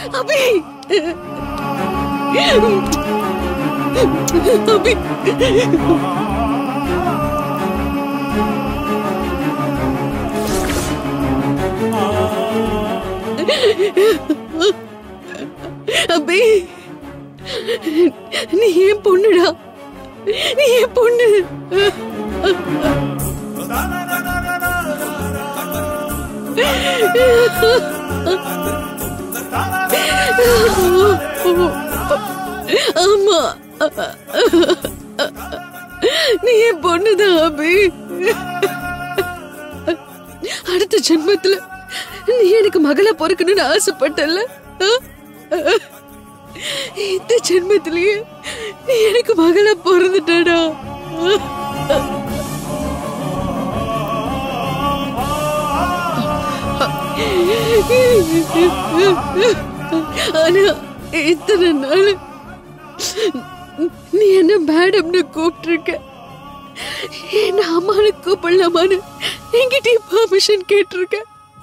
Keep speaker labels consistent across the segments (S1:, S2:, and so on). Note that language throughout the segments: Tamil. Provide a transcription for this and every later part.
S1: அபி அபி அபி நீ ஏன் பொண்ணுடா நீ ஏன் பொண்ணு ஆமா நீ என் பொண்ணுதான் அபி அடுத்த ஜென்மத்துல நீ எனக்கு மகளா பொறுக்கணும்னு ஆசைப்பட்டல இந்த ஜென்மத்திலேயே நீ எனக்கு மகளா பிறந்துட்டடா ஆனா இத்தனை நாள் நீ என்ன மேடம்னு கூப்பிட்டுருக்க என்ன அம்மானு கூப்பிடலாமான்னு என்கிட்ட பர்மிஷன் கேட்டிருக்க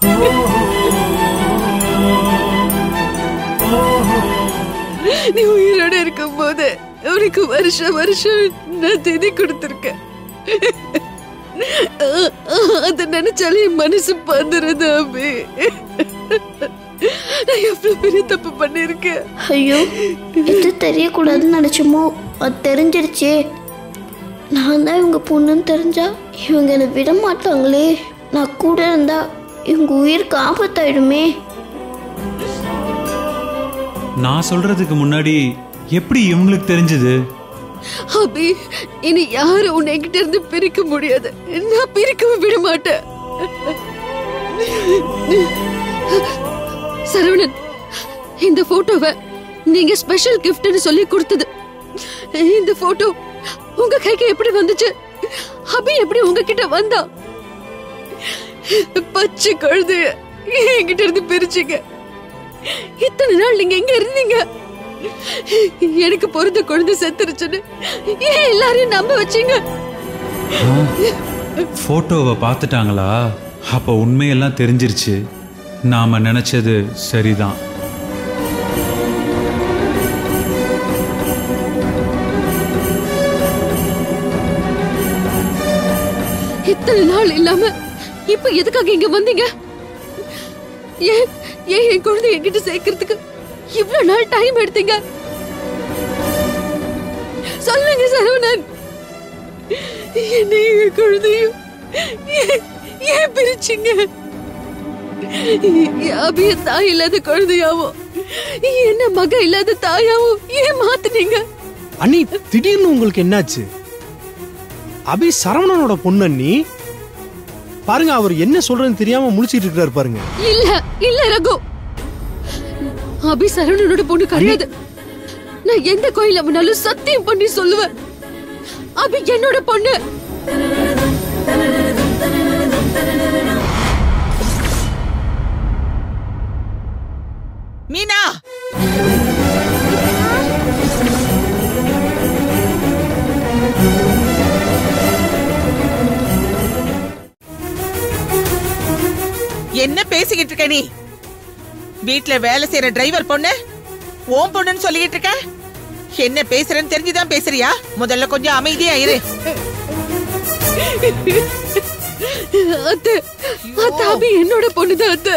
S1: நீ உயிரோட இருக்கும் போது உனக்கு வருஷம் வருஷம் நான் திதி கொடுத்துருக்கேன் அத நினைச்சாலே என் மனசு பந்துருது அபி நான் எவ்வளவு பெரிய தப்பு பண்ணிருக்கேன்
S2: ஐயோ எது தெரியக்கூடாதுன்னு நினச்சோமோ அது தெரிஞ்சிருச்சே நான் தான் இவங்க பொண்ணுன்னு தெரிஞ்சா இவங்க என்னை விட மாட்டாங்களே நான் கூட இருந்தா இவங்க உயிருக்கு ஆபத்தாயிடுமே
S3: நான் சொல்றதுக்கு முன்னாடி எப்படி இவங்களுக்கு தெரிஞ்சது
S1: அபி இனி யாரும் உன்னை கிட்ட இருந்து பிரிக்க முடியாது நான் பிரிக்கவும் விட மாட்டேன் சரவணன் இந்த போட்டோவை நீங்க ஸ்பெஷல் கிஃப்ட்னு சொல்லி கொடுத்தது இந்த போட்டோ உங்க கைக்கு எப்படி வந்துச்சு அபி எப்படி உங்ககிட்ட வந்தா பச்சை கழுதைய என்கிட்ட இருந்து பிரிச்சீங்க இத்தனை நாள் நீங்க எங்க இருந்தீங்க எனக்கு பொறுத்த குழந்தை செத்துருச்சுன்னு ஏன் எல்லாரையும் நம்ப வச்சீங்க
S3: போட்டோவை பார்த்துட்டாங்களா அப்ப உண்மையெல்லாம் தெரிஞ்சிருச்சு நாம நினைச்சது சரிதான்
S1: இத்தனை நாள் இல்லாம இப்ப எதுக்காக இங்க வந்தீங்க ஏன் ஏன் என் குழந்தை என்கிட்ட சேர்க்கறதுக்கு இவ்வளவு நாள் டைம் எடுத்தீங்க சொல்லுங்க சரவணன் என்னையும் என் குழந்தையும் ஏன் ஏன் பிரிச்சிங்க அபிய தாய் இல்லாத குழந்தையாவும் என்ன மக இல்லாத தாயாவும் ஏன் மாத்துனீங்க
S4: அண்ணி திடீர்னு உங்களுக்கு என்னாச்சு அபி சரவணனோட பொண்ணு அண்ணி பாருங்க அவர் என்ன சொல்றதுன்னு தெரியாம முழிச்சிட்டு இருக்காரு பாருங்க
S1: இல்ல இல்ல ரகு அபி சரவணனோட பொண்ணு கிடையாது நான் எந்த கோயில முன்னாலும் சத்தியம் பண்ணி சொல்லுவேன் அபி என்னோட பொண்ணு
S5: மீனா என்ன பேசிக்கிட்டு இருக்க நீ வீட்ல வேலை செய்யற டிரைவர் பொண்ணு ஓம் பொண்ணுன்னு சொல்லிக்கிட்டு இருக்க என்ன பேசுறேன்னு தெரிஞ்சுதான் பேசுறியா முதல்ல கொஞ்சம் அமைதியா இரு
S1: அத்தை அத்தை அபி என்னோட பொண்ணுதான் அத்தை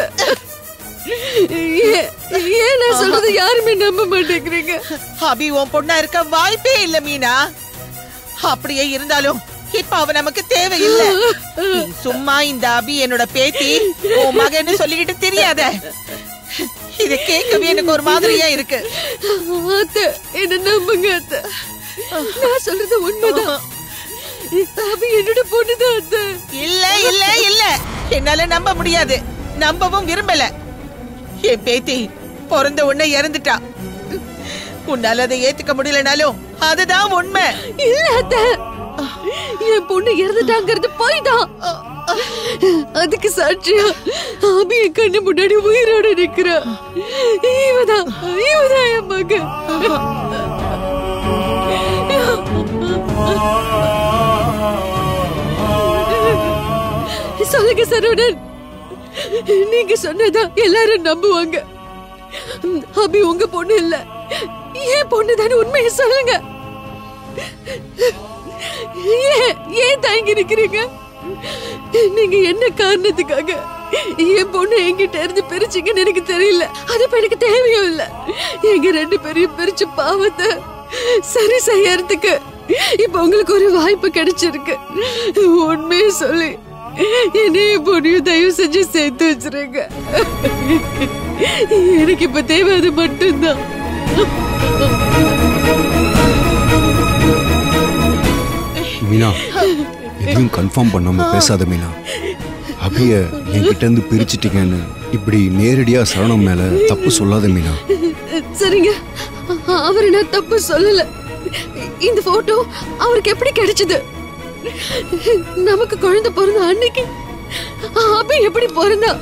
S1: ஏன் ஏன் நான் சொல்றது யாருமே நம்ப மாட்டேங்கிறீங்க
S5: அபி உன் பொண்ணா இருக்க வாய்ப்பே இல்ல மீனா அப்படியே இருந்தாலும் இப்ப அவ நமக்கு தேவையில்லை நீ சும்மா இந்த அபி என்னோட பேத்தி உன் மகன்னு சொல்லிக்கிட்டு தெரியாத இத கேட்கவே எனக்கு ஒரு மாதிரியா இருக்கு
S1: அத்தை என்ன நம்புங்க அத்தை நான் சொல்றது உண்மைதான் அபி என்னோட பொண்ணுதான் அத்தை
S5: இல்ல இல்ல இல்ல என்னால நம்ப முடியாது நம்பவும் விரும்பல என் பேத்தி பிறந்த உடனே இறந்துட்டா உன்னால அதை ஏத்துக்க முடியலனாலும் அதுதான் உண்மை
S1: இல்ல அத்தை என் பொண்ணு இறந்துட்டாங்கிறது போய் தான் அதுக்கு சாட்சியா ஆபி என் கண்ணு முன்னாடி உயிரோட நிக்கிறா இவதான் இவதான் என் மகன் சொல்லுங்க சரவணன் நீங்க சொன்னதா எல்லாரும் நம்புவாங்க அபி உங்க பொண்ணு இல்ல ஏன் பொண்ணு தானே உண்மையை சொல்லுங்க ஏன் ஏன் தயங்கி நிக்கிறீங்க நீங்க என்ன காரணத்துக்காக என் பொண்ணு என்கிட்ட இருந்து பிரிச்சீங்கன்னு எனக்கு தெரியல அது இப்ப எனக்கு தேவையும் இல்ல எங்க ரெண்டு பேரையும் பிரிச்சு பாவத்தை சரி செய்யறதுக்கு இப்ப உங்களுக்கு ஒரு வாய்ப்பு கிடைச்சிருக்கு உண்மையை சொல்லி என்னையும் பொண்ணையும் தயவு செஞ்சு சேர்த்து வச்சிருங்க எனக்கு இப்ப தேவை அது மட்டும்தான்
S6: மீனா எதையும் கன்ஃபார்ம் பண்ணாம பேசாத மீனா அபிய என்கிட்ட இருந்து பிரிச்சிட்டீங்கன்னு இப்படி நேரடியா சரணம் மேல தப்பு சொல்லாத மீனா
S1: சரிங்க அவரை நான் தப்பு சொல்லல இந்த போட்டோ அவருக்கு எப்படி கிடைச்சது நமக்கு குழந்தை பிறந்த அன்னைக்கு அபி எப்படி பிறந்தா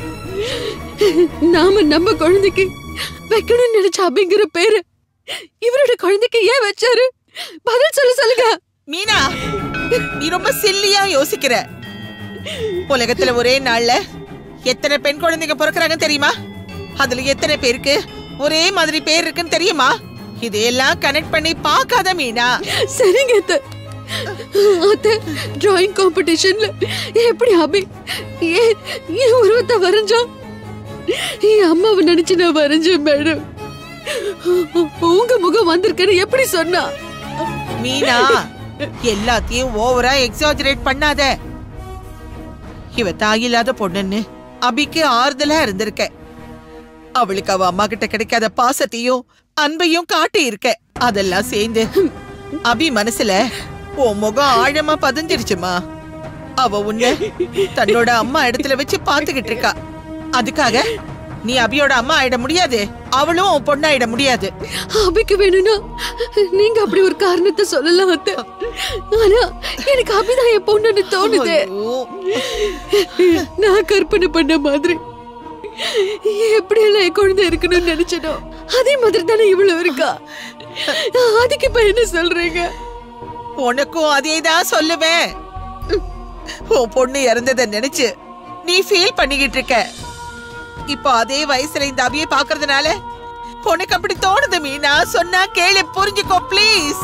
S1: நாம நம்ம குழந்தைக்கு வைக்கணும்னு நினைச்ச அபிங்கிற பேரு இவரோட குழந்தைக்கு ஏன் வச்சாரு பதில் சொல்ல சொல்லுங்க
S5: மீனா நீ ரொம்ப சில்லியா யோசிக்கிற உலகத்துல ஒரே நாள்ல எத்தனை பெண் குழந்தைங்க பிறக்கறாங்க தெரியுமா அதுல எத்தனை பேருக்கு ஒரே மாதிரி பேர் இருக்குன்னு தெரியுமா இதையெல்லாம் கனெக்ட் பண்ணி பார்க்காத மீனா
S1: சரிங்க அத்தை அத்தை டிராயிங் காம்படிஷன்ல எப்படி அபி ஏன் ஏன் உருவத்தை வரைஞ்சான் என் அம்மாவை நினைச்சு நான் வரைஞ்சேன் மேடம் உங்க முகம் வந்திருக்குன்னு எப்படி சொன்னா
S5: மீனா எல்லாத்தையும் ஓவரா எக்ஸாஜரேட் பண்ணாத இவ தாயில்லாத பொண்ணுன்னு அபிக்கு ஆறுதலா இருந்திருக்க அவளுக்கு அவ அம்மா கிட்ட கிடைக்காத பாசத்தையும் அன்பையும் காட்டி இருக்க அதெல்லாம் சேர்ந்து அபி மனசுல உன் முகம் ஆழமா பதிஞ்சிருச்சுமா அவ உன்னை தன்னோட அம்மா இடத்துல வச்சு பாத்துக்கிட்டு இருக்கா அதுக்காக நீ அபியோட அம்மா ஆயிட முடியாது அவளும் உன் பொண்ணாயிட முடியாது
S1: அபிக்கு வேணும்னா நீங்க அப்படி ஒரு காரணத்தை சொல்லலாம் அத்தை ஆனா எனக்கு அபிதான் என் பொண்ணுன்னு தோணுது
S5: ஐயோ.
S1: நான் கற்பனை பண்ண மாதிரி எப்படி எல்லாம் என் குழந்தை இருக்கணும்னு நினைச்சனோ அதே மாதிரி தானே இவ்வளவு இருக்கா அதுக்கு இப்ப என்ன சொல்றீங்க
S5: உனக்கும் அதே தான் சொல்லுவேன் உன் பொண்ணு இறந்ததை நினைச்சு நீ ஃபீல் பண்ணிக்கிட்டு இருக்க இப்போ அதே வயசுல இந்த அபியை பாக்குறதுனால உனக்கு அப்படி தோணுது மீனா சொன்னா கேளு புரிஞ்சுக்கோ ப்ளீஸ்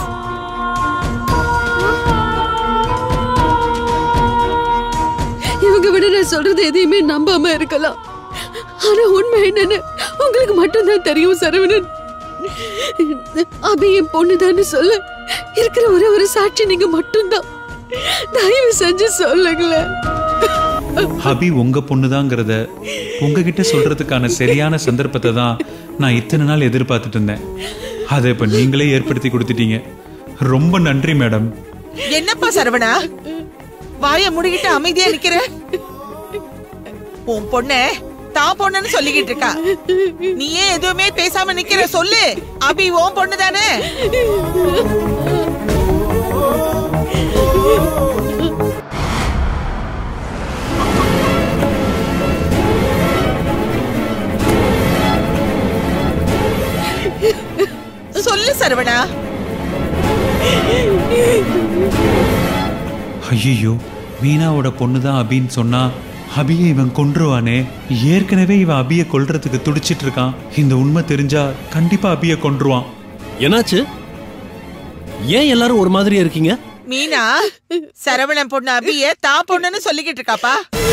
S1: இவங்க விட நான் சொல்றது எதையுமே நம்பாம இருக்கலாம் ஆனா உண்மை என்னன்னு உங்களுக்கு மட்டும்தான் தெரியும் சரவணன் அபி என் பொண்ணுதான்னு சொல்ல இருக்கிற ஒரே ஒரு சாட்சி நீங்க மட்டும்தான் தயவு செஞ்சு சொல்லுங்களேன்
S3: அபி உங்க பொண்ணுதாங்கிறத உங்ககிட்ட சொல்றதுக்கான சரியான சந்தர்ப்பத்தை தான் நான் இத்தனை நாள் எதிர்பார்த்துட்டு இருந்தேன் அதை இப்ப நீங்களே ஏற்படுத்தி கொடுத்துட்டீங்க ரொம்ப நன்றி மேடம்
S5: என்னப்பா சரவணா வாய முடிக்கிட்டு அமைதியா நிக்கிற உன் பொண்ண தான் பொண்ணுன்னு சொல்லிக்கிட்டு இருக்கா நீ ஏன் எதுவுமே பேசாம நிக்கிற சொல்லு அபி உன் பொண்ணு தானே சொல்லு சரவணா
S3: ஐயோ மீனாவோட பொண்ணு தான் அபின்னு சொன்னா அபியை இவன் கொன்றுவானே ஏற்கனவே இவன் அபியை கொல்றதுக்கு துடிச்சிட்டு இருக்கான் இந்த உண்மை தெரிஞ்சா கண்டிப்பா அபியை கொன்றுவான்
S7: என்னாச்சு ஏன் எல்லாரும் ஒரு மாதிரியா இருக்கீங்க
S5: மீனா சரவணன் பொண்ணு அபிய தான் பொண்ணுன்னு சொல்லிக்கிட்டு இருக்காப்பா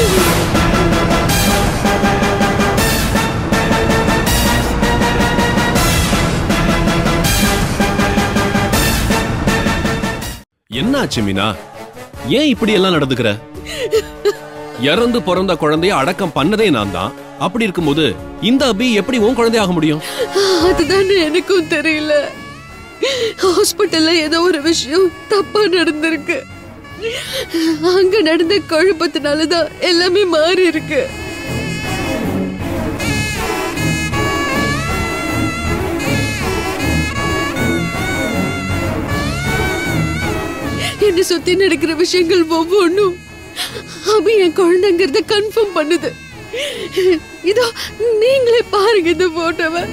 S7: என்னாச்சு மீனா ஏன் இப்படி எல்லாம் நடந்துக்கிற இறந்து பிறந்த குழந்தைய அடக்கம் பண்ணதே நான் தான் அப்படி இருக்கும்போது இந்த அபி எப்படி உன் குழந்தையாக முடியும்
S1: அதுதான் எனக்கும் தெரியல ஹாஸ்பிட்டல்ல ஏதோ ஒரு விஷயம் தப்பா நடந்திருக்கு அங்க நடந்த குழப்பத்தினாலதான் எல்லாமே மாறி இருக்கு என்ன சுத்தி நடக்கிற விஷயங்கள் ஒவ்வொன்றும் அபி என் குழந்தைங்கிறத கன்ஃபார்ம் பண்ணுது இதோ நீங்களே பாருங்க இந்த போட்டோவை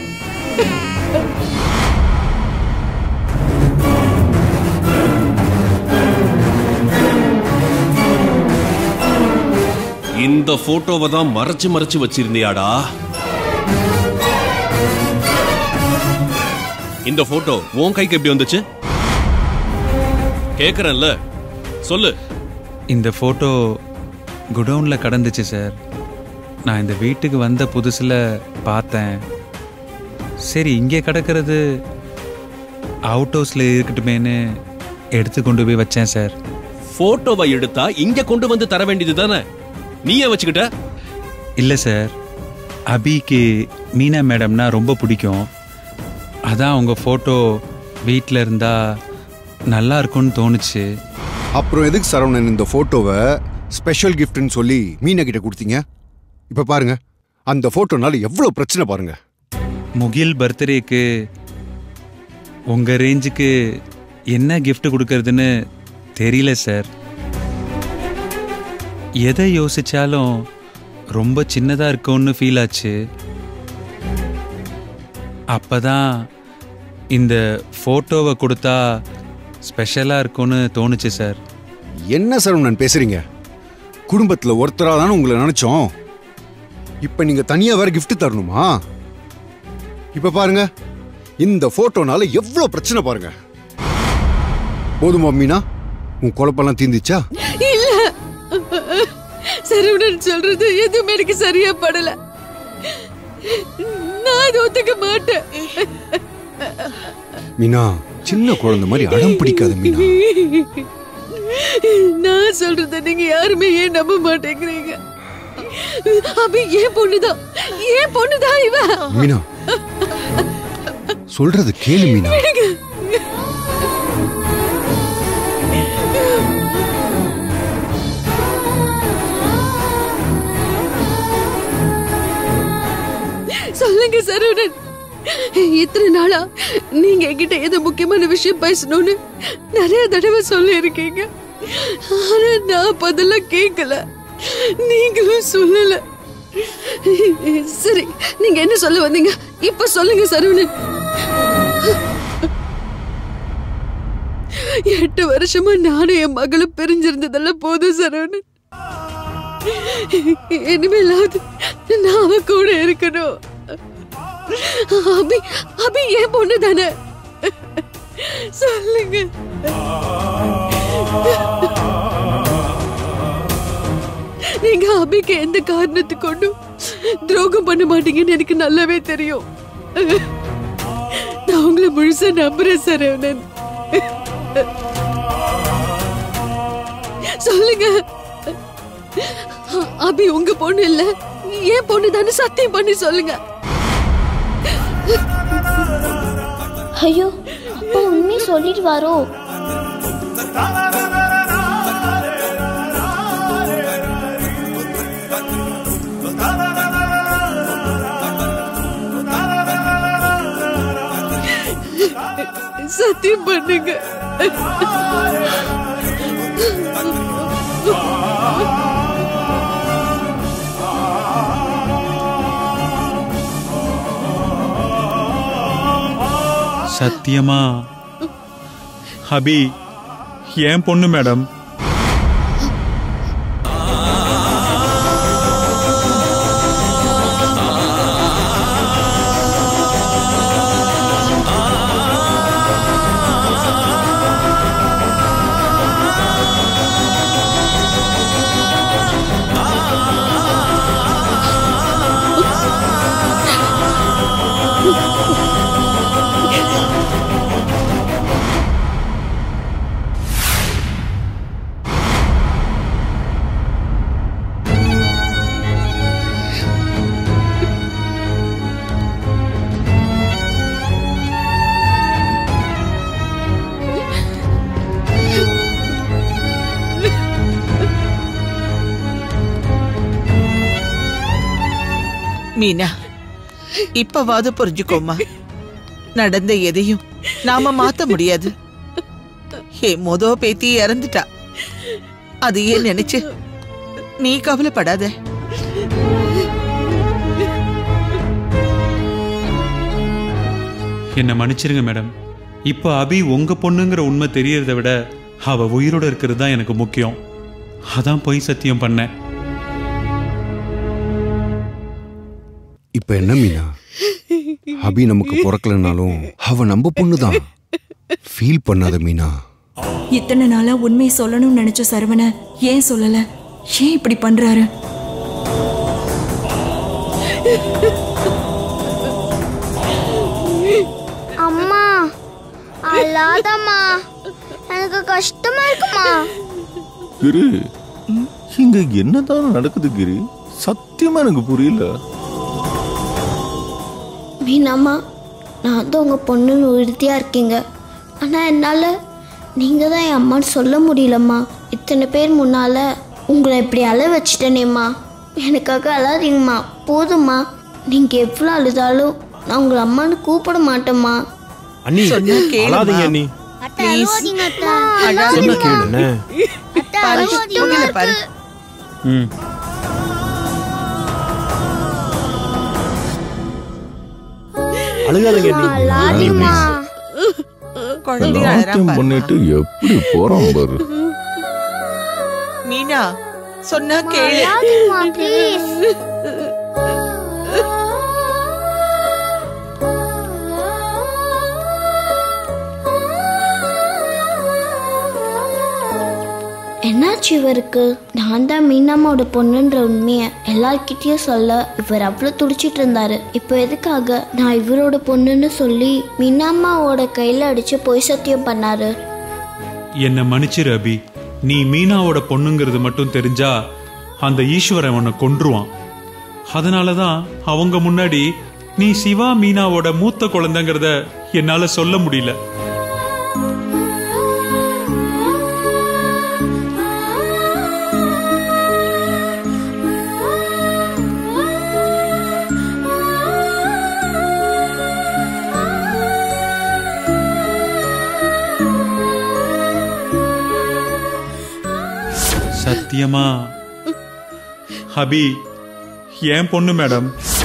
S7: இந்த போட்டோவை தான் மறைச்சு மறைச்சு வச்சிருந்தியாடா இந்த போட்டோ உன் கைக்கு எப்படி வந்துச்சு கேக்குறேன்ல சொல்லு
S3: இந்த ஃபோட்டோ குடவுனில் கடந்துச்சு சார் நான் இந்த வீட்டுக்கு வந்த புதுசில் பார்த்தேன் சரி இங்கே கிடக்கிறது அவுட் ஹவுஸில் இருக்கட்டுமேன்னு எடுத்து கொண்டு போய் வச்சேன் சார்
S7: போட்டோவை எடுத்தா இங்க கொண்டு வந்து தர வேண்டியது தானே நீ ஏன் வச்சுக்கிட்ட
S3: இல்லை சார் அபிக்கு மீனா மேடம்னா ரொம்ப பிடிக்கும் அதான் உங்கள் ஃபோட்டோ வீட்டில் இருந்தால் நல்லா இருக்கும்னு தோணுச்சு
S6: அப்புறம் எதுக்கு சரவணன் இந்த போட்டோவை ஸ்பெஷல் கிஃப்ட்னு சொல்லி மீனா கிட்ட கொடுத்தீங்க இப்ப பாருங்க அந்த போட்டோனால எவ்வளவு பிரச்சனை பாருங்க
S3: முகில் பர்த்டேக்கு உங்கள் ரேஞ்சுக்கு என்ன gift கொடுக்கறதுன்னு தெரியல சார் எதை யோசிச்சாலும் ரொம்ப சின்னதாக இருக்கும்னு ஃபீல் ஆச்சு அப்பதான் இந்த ஃபோட்டோவை கொடுத்தா ஸ்பெஷலாக இருக்கும்னு தோணுச்சு சார்
S6: என்ன சரவணன் பேசுறீங்க குடும்பத்துல ஒருத்தரா தானே உங்களை நினைச்சோம் இப்ப நீங்க தனியா வேற gift தரணுமா இப்ப பாருங்க இந்த போட்டோனால எவ்வளவு பிரச்சனை பாருங்க போதுமா மீனா உன் குழப்பெல்லாம் தீந்துச்சா
S1: இல்ல சரவணன் சொல்றது எதுவுமே எனக்கு சரியா படல நான் இதை ஒத்துக்க மாட்டேன்
S6: மீனா சின்ன குழந்தை மாதிரி அடம் பிடிக்காத மீனா
S1: நான் சொல்றத நீங்க யாருமே ஏன் நம்ப மாட்டேங்கிறீங்க அபி ஏன் பொண்ணுதான் ஏன் பொண்ணுதான் இவ
S6: மீனா சொல்றது கேளு மீனா
S1: சொல்லுங்க சரவணன் இத்தனை நாளா நீங்க என்கிட்ட ஏதோ முக்கியமான விஷயம் பேசணும்னு நிறைய தடவை சொல்லி இருக்கீங்க ஆனா நான் அப்ப அதெல்லாம் கேட்கல நீங்களும் சொல்லல சரி நீங்க என்ன சொல்ல வந்தீங்க இப்ப சொல்லுங்க சரவணன் எட்டு வருஷமா நானும் என் மகளும் பிரிஞ்சிருந்ததெல்லாம் போதும் சரவணன் இனிமேலாவது நான் அவ கூட இருக்கணும் அபி அபி ஏன் பொண்ணு தானே சொல்லுங்க நீங்க அபிக்கு எந்த காரணத்தை கொண்டும் துரோகம் பண்ண மாட்டீங்கன்னு எனக்கு நல்லாவே தெரியும் நான் உங்களை முழுசா நம்புறேன் சரவணன் சொல்லுங்க அபி உங்க பொண்ணு இல்ல ஏன் பொண்ணு தானே சத்தியம் பண்ணி சொல்லுங்க
S2: ஐயோ அப்பா உண்மையை சொல்லிட்டு வாரோ
S1: சத்தியம் பண்ணுங்க
S3: சத்தியமா ஹபி ஏன் பொண்ணு மேடம்
S5: மீனா இப்பவாவது புரிஞ்சுக்கோமா நடந்த எதையும் நாம மாத்த முடியாது என் மொத பேத்தி இறந்துட்டா அதையே நினைச்சு நீ கவலைப்படாத
S3: என்னை மன்னிச்சிருங்க மேடம் இப்போ அபி உங்க பொண்ணுங்கிற உண்மை தெரியறதை விட அவ உயிரோட இருக்கிறது தான் எனக்கு முக்கியம் அதான் பொய் சத்தியம் பண்ணேன்
S6: இப்ப என்ன மீனா அபி நமக்கு பிறக்கலனாலும் அவ நம்ம பொண்ணுதான் ஃபீல் பண்ணாத மீனா
S8: இத்தனை நாளா உண்மையை சொல்லணும்னு நினைச்ச சரவண ஏன் சொல்லல ஏன் இப்படி பண்றாரு
S2: அம்மா அல்லாதம்மா எனக்கு கஷ்டமா இருக்குமா
S9: கிரி இங்க என்னதான் நடக்குது கிரி சத்தியமா எனக்கு புரியல
S2: மீனாம்மா நான் தான் உங்கள் பொண்ணுன்னு உறுதியாக இருக்கீங்க ஆனால் என்னால் நீங்கள் தான் என் அம்மான்னு சொல்ல முடியலம்மா இத்தனை பேர் முன்னால் உங்களை இப்படி அழ வச்சிட்டேனேம்மா எனக்காக அழாதீங்கம்மா போதும்மா நீங்கள் எவ்வளோ அழுதாலும் நான் உங்களை அம்மான்னு கூப்பிட மாட்டேம்மா
S4: அண்ணி
S5: சொன்னா கேளுமா.
S4: அழாதீங்க அண்ணி
S5: Please.
S4: சொன்னா கேளு அண்ணே.
S5: பாரு, முகில பாரு
S3: ம்
S4: அழுகாதீங்க அண்ணி அண்ணி please.
S5: குழந்தைய அழறான்
S9: நாட்டியம்
S5: பாரு.
S9: பண்ணிட்டு எப்படி போறான் பாரு
S5: மீனா சொன்னா கேளு
S2: ப்ளீஸ் என்னாச்சு இவருக்கு நான் தான் மீனாம்மாவோட பொண்ணுன்ற உண்மையை எல்லார்கிட்டயும் சொல்ல இவர் அவ்வளோ துடிச்சிட்டு இருந்தாரு இப்போ எதுக்காக நான் இவரோட பொண்ணுன்னு சொல்லி மீனாம்மாவோட கையில் அடிச்சு பொய் சத்தியம் பண்ணாரு
S3: என்னை மன்னிச்சிரு அபி நீ மீனாவோட பொண்ணுங்கிறது மட்டும் தெரிஞ்சா அந்த ஈஸ்வரன் உன்னை கொன்றுவான் அதனால தான் அவங்க முன்னாடி நீ சிவா மீனாவோட மூத்த குழந்தைங்கிறத என்னால சொல்ல முடியல சத்தியமா ஹபி ஏன் பொண்ணு மேடம்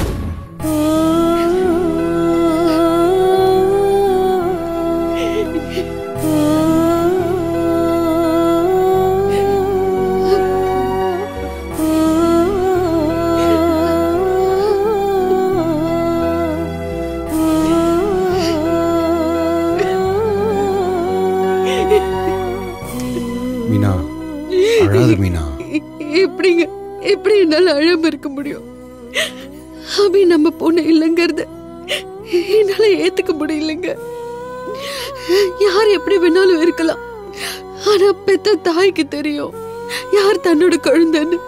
S6: மீனா அழாத மீனா
S1: எப்படிங்க எப்படி என்னால அழாம இருக்க முடியும் அபி நம்ம பொண்ணு இல்லைங்கிறத என்னால ஏத்துக்க முடியலங்க யார் எப்படி வேணாலும் இருக்கலாம் ஆனா பெத்த தாய்க்கு தெரியும் யார் தன்னோட குழந்தைன்னு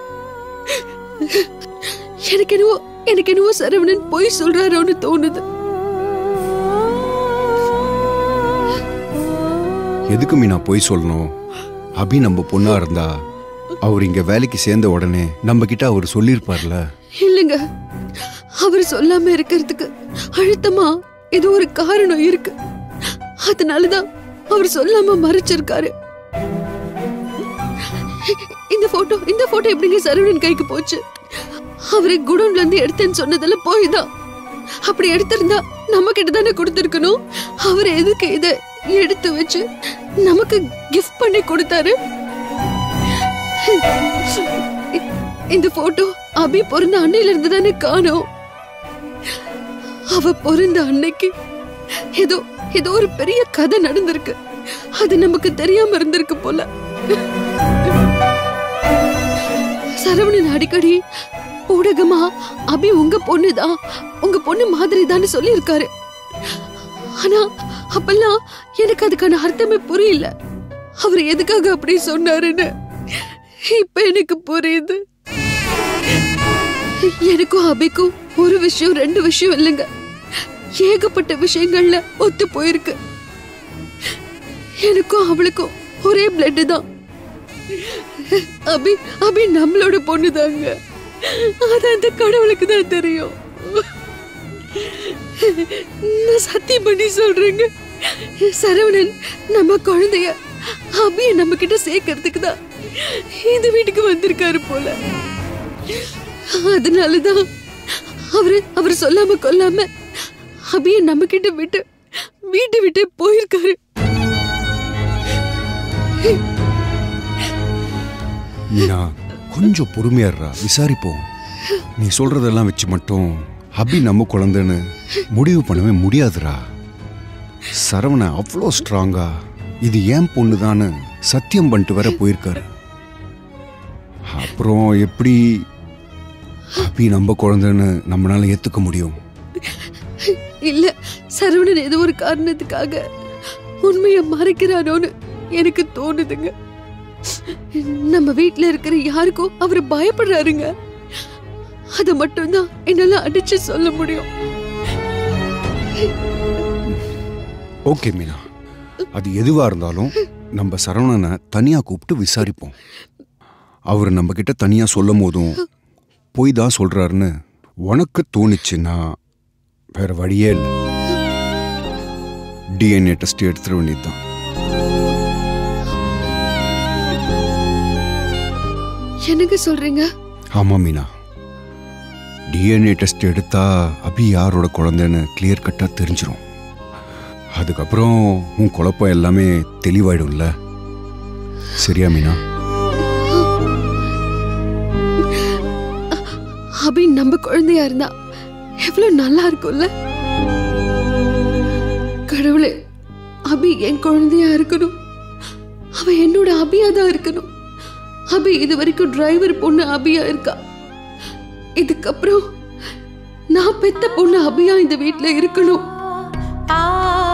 S1: எனக்கு என்னவோ எனக்கு என்னவோ சரவணன் பொய் சொல்றாரோன்னு தோணுது
S6: எதுக்கு மீனா போய் சொல்லணும் அபி நம்ம பொண்ணா இருந்தா அவர் இங்க வேலைக்கு சேர்ந்த உடனே நம்ம கிட்ட அவர் சொல்லியிருப்பார்ல
S1: இல்லைங்க அவர் சொல்லாம இருக்கிறதுக்கு அழுத்தமா ஏதோ ஒரு காரணம் இருக்கு அதனாலதான் அவர் சொல்லாம மறைச்சிருக்காரு இந்த போட்டோ இந்த போட்டோ எப்படிங்க சரவணன் கைக்கு போச்சு அவரை குடோன்ல இருந்து எடுத்தேன்னு சொன்னதெல்லாம் போய் தான் அப்படி எடுத்திருந்தா நம்ம கிட்ட தானே கொடுத்திருக்கணும் அவர் எதுக்கு இத எடுத்து வச்சு நமக்கு கிஃப்ட் பண்ணி கொடுத்தாரு இந்த போட்டோ அபி பிறந்த அன்னையில இருந்து தானே காணோம் அவ பிறந்த அன்னைக்கு ஏதோ ஏதோ ஒரு பெரிய கதை நடந்திருக்கு அது நமக்கு தெரியாம இருந்திருக்கு போல சரவணன் அடிக்கடி ஊடகமா அபி உங்க பொண்ணுதான் உங்க பொண்ணு மாதிரி தான் சொல்லியிருக்காரு ஆனா அப்பெல்லாம் எனக்கு அதுக்கான அர்த்தமே புரியல அவர் எதுக்காக அப்படி சொன்னாருன்னு இப்ப எனக்கு புரியுது எனக்கும் அபிக்கும் ஒரு விஷயம் ரெண்டு விஷயம் இல்லைங்க ஏகப்பட்ட விஷயங்கள்ல ஒத்து போயிருக்கு எனக்கும் அவளுக்கும் ஒரே பிளட் தான் அபி அபி நம்மளோட பொண்ணுதாங்க அது அந்த கடவுளுக்கு தான் தெரியும் நான் சத்தியம் பண்ணி சொல்றேங்க சரவணன் நம்ம குழந்தைய அபிய நம்ம கிட்ட சேர்க்கறதுக்கு தான் இந்த வீட்டுக்கு வந்திருக்காரு போல அதனாலதான் அவரு அவர் சொல்லாம கொல்லாம அபிய நம்ம கிட்ட விட்டு வீட்டை விட்டு போயிருக்காரு
S6: மீனா கொஞ்சம் பொறுமையாடுறா விசாரிப்போம் நீ சொல்றதெல்லாம் வச்சு மட்டும் அபி நம்ம குழந்தைன்னு முடிவு பண்ணவே முடியாதுடா சரவணன் அவ்வளோ ஸ்ட்ராங்கா இது ஏன் பொண்ணுதான்னு சத்தியம் பண்ணிட்டு வர போயிருக்காரு அப்புறம் எப்படி அபி நம்ம குழந்தைன்னு நம்மளால ஏத்துக்க முடியும்
S1: இல்ல சரவணன் ஏதோ ஒரு காரணத்துக்காக உண்மையை மறைக்கிறானோன்னு எனக்கு தோணுதுங்க நம்ம வீட்ல இருக்கிற யாருக்கும் அவர் பயப்படுறாருங்க அத மட்டும்தான் என்னால அடிச்சு சொல்ல முடியும்
S6: ஓகே மீனா அது எதுவா இருந்தாலும் நம்ம சரவணனை தனியா கூப்பிட்டு விசாரிப்போம் அவர் நம்ம கிட்ட தனியா சொல்லும் போதும் போய் தான் சொல்றாருன்னு உனக்கு தோணுச்சுன்னா வேற வழியே இல்லை டிஎன்ஏ டெஸ்ட் எடுத்துட வேண்டியதுதான்
S1: என்னங்க சொல்றீங்க
S6: ஆமா மீனா டிஎன்ஏ டெஸ்ட் எடுத்தா அபி யாரோட குழந்தைன்னு கிளியர் கட்டா தெரிஞ்சிரும் அதுக்கப்புறம் உன் குழப்பம் எல்லாமே தெளிவாயிடும்ல சரியா மீனா
S1: அபி நம்ம குழந்தையா இருந்தா எவ்வளவு நல்லா இருக்கும்ல கடவுளே அபி என் குழந்தையா இருக்கணும் அவ என்னோட அபியா தான் இருக்கணும் அபி இது வரைக்கும் டிரைவர் பொண்ணு அபியா இருக்கா இதுக்கப்புறம் நான் பெத்த பொண்ணு அபியா இந்த வீட்ல இருக்கணும்
S10: ஆ